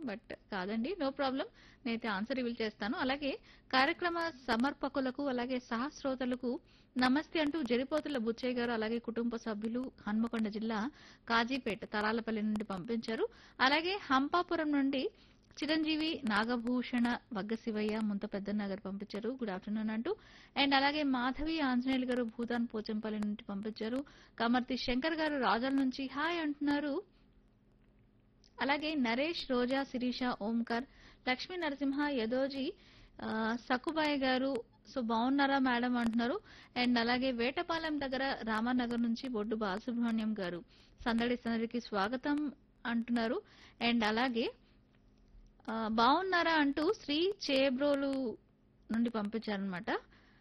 but కాదండి no problem నేనైతే answer reveal చేస్తాను అలాగే కార్యక్రమ సమర్పకులకు అలాగే సహస్రోతలకు నమస్తే అంటూ జరిపోతుల బుచ్చయ్య గారు అలాగే కుటుంబ సభ్యులు హన్మకొండ జిల్లా కాజీపేట తరాలపల్లి నుండి పంపించారు అలాగే హంపాపురం నుండి చిరంజీవి నాగభూషణ వగ్గ శివయ్య ముంత పెద్దన్న గారు పంపించారు గుడ్ ఆఫ్టర్నూన్ అంటూ అండ్ అలాగే మాధవి ఆంజనేయులు గారు భూతాన్ పోచంపల్లి నుండి పంపించారు కమర్తి శంకర్ గారు రాజాల నుంచి హాయ్ అంటున్నారు అలాగే నరేష్ రోజా శిరీష ఓంకర్ లక్ష్మీ నరసింహ యదోజీ ఆ, సక్కుబాయ్ గారు సో బాగున్నారా మేడం అంటున్నారు అండ్ అలాగే వేటపాలెం దగ్గర రామానగర్ నుంచి బొడ్డు బాలసుబ్రహ్మణ్యం గారు సందడి సందడికి స్వాగతం అంటున్నారు అండ్ అలాగే ఆ, బాగున్నారా అంటూ శ్రీ చేబ్రోలు నుండి పంపించారనమాట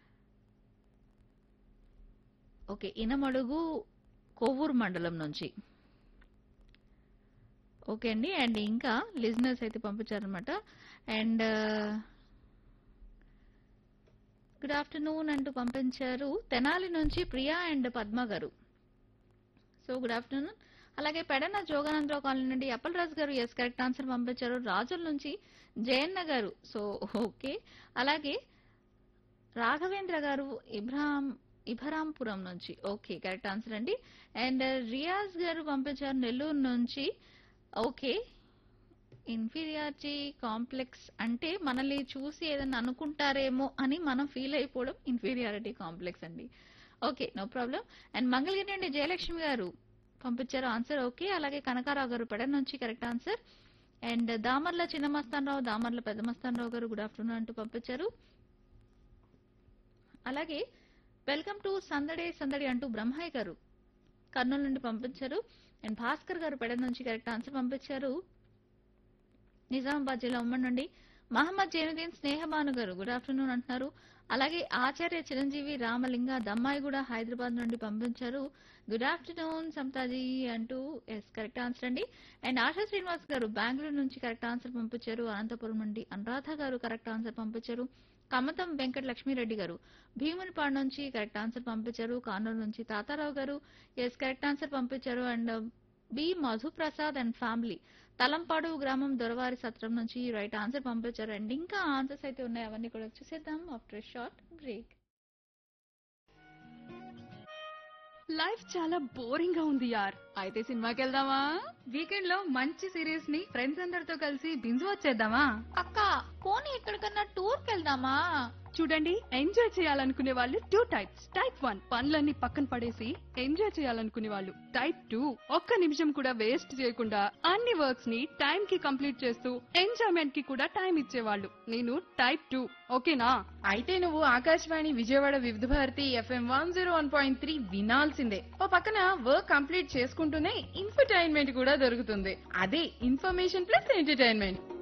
ఓకే ఇనమడుగు కొవ్వూరు మండలం నుంచి ఓకే అండి అండ్ ఇంకా లిజినెస్ అయితే పంపించారనమాట అండ్ గుడ్ ఆఫ్టర్నూన్ అంటూ పంపించారు తెనాలి నుంచి ప్రియా అండ్ పద్మ గారు సో గుడ్ ఆఫ్టర్నూన్ అలాగే పెడన జోగానందరావు కాలనీ నుండి అప్పలరాజు గారు ఎస్ కరెక్ట్ ఆన్సర్ పంపించారు రాజుల నుంచి జయన్న గారు సో ఓకే అలాగే రాఘవేంద్ర గారు ఇబ్రాహాం ఇభరాంపురం నుంచి ఓకే కరెక్ట్ ఆన్సర్ అండి అండ్ రియాజ్ గారు పంపించారు నెల్లూరు నుంచి ఓకే ఇన్ఫీరియారిటీ కాంప్లెక్స్ అంటే మనల్ని చూసి ఏదైనా అనుకుంటారేమో అని మనం ఫీల్ అయిపోవడం ఇన్ఫీరియారిటీ కాంప్లెక్స్ అండి okay no problem and Mangalagiri నుండి జయలక్ష్మి గారు పంపించారు ఆన్సర్ ఓకే అలాగే కనకారావు గారు పెడ నుంచి కరెక్ట్ ఆన్సర్ అండ్ దామర్ల చిన్న మస్తానరావు దామర్ల పెద్ద మస్తానరావు గారు గుడ్ ఆఫ్టర్నూన్ అంటూ పంపించారు అలాగే వెల్కమ్ టు సందడే సందడి అంటూ బ్రహ్మయ్య గారు కర్నూలు నుండి పంపించారు అండ్ భాస్కర్ గారు పెడ నుంచి కరెక్ట్ ఆన్సర్ పంపించారు నిజామాబాద్ జిల్లా ఉమ్మడి నుండి మహమ్మద్ జైనుద్దీన్ స్నేహబాను గారు గుడ్ ఆఫ్టర్నూన్ అంటున్నారు అలాగే ఆచార్య చిరంజీవి రామలింగ దమ్మాయిగూడ హైదరాబాద్ నుండి పంపించారు గుడ్ ఆఫ్టర్నూన్ సమతాజీ అంటూ ఎస్ కరెక్ట్ ఆన్సర్ అండి అండ్ ఆశా శ్రీనివాస్ గారు బెంగళూరు నుంచి కరెక్ట్ ఆన్సర్ పంపించారు అనంతపురం నుండి అనురాధ గారు కరెక్ట్ ఆన్సర్ పంపించారు కమతం వెంకట లక్ష్మీరెడ్డి గారు భీమునిపాడు నుంచి కరెక్ట్ ఆన్సర్ పంపించారు కానూరు నుంచి తాతారావు గారు ఎస్ కరెక్ట్ ఆన్సర్ పంపించారు and B Madhuprasad and family Talampadu గ్రామం దొరవారి సత్రం నుంచి రైట్ ఆన్సర్ పంపించారు అండ్ ఇంకా ఆన్సర్స్ అయితే ఉన్నాయి అవన్నీ కూడా చూసేద్దాం ఆఫ్టర్ షార్ట్ బ్రేక్ లైఫ్ చాలా బోరింగ్ గా ఉంది యార్ అయితే సినిమాకి వెళ్దామా వీకెండ్ లో మంచి సిరీస్ ని ఫ్రెండ్స్ అందరితో కలిసి బింజు వచ్చేద్దామా అక్క పోనీ ఎక్కడికన్నా టూర్ వెళ్దామా చూడండి ఎంజాయ్ చేయాలనుకునే వాళ్ళు టూ టైప్స్ టైప్ వన్ పనులన్నీ పక్కన పడేసి ఎంజాయ్ చేయాలనుకునే వాళ్ళు టైప్ టూ ఒక్క నిమిషం కూడా వేస్ట్ చేయకుండా అన్ని వర్క్స్ ని టైం కి కంప్లీట్ చేస్తూ ఎంజాయ్మెంట్ కి కూడా టైం ఇచ్చేవాళ్ళు నేను టైప్ టూ ఓకేనా అయితే నువ్వు Akashvani Vijayawada Vividh Bharati FM one zero one point three వినాల్సిందే ఓ పక్కన వర్క్ కంప్లీట్ చేసుకుంటూనే ఇన్ఫర్టైన్మెంట్ కూడా దొరుకుతుంది అదే ఇన్ఫర్మేషన్ ప్లస్ ఎంటర్టైన్మెంట్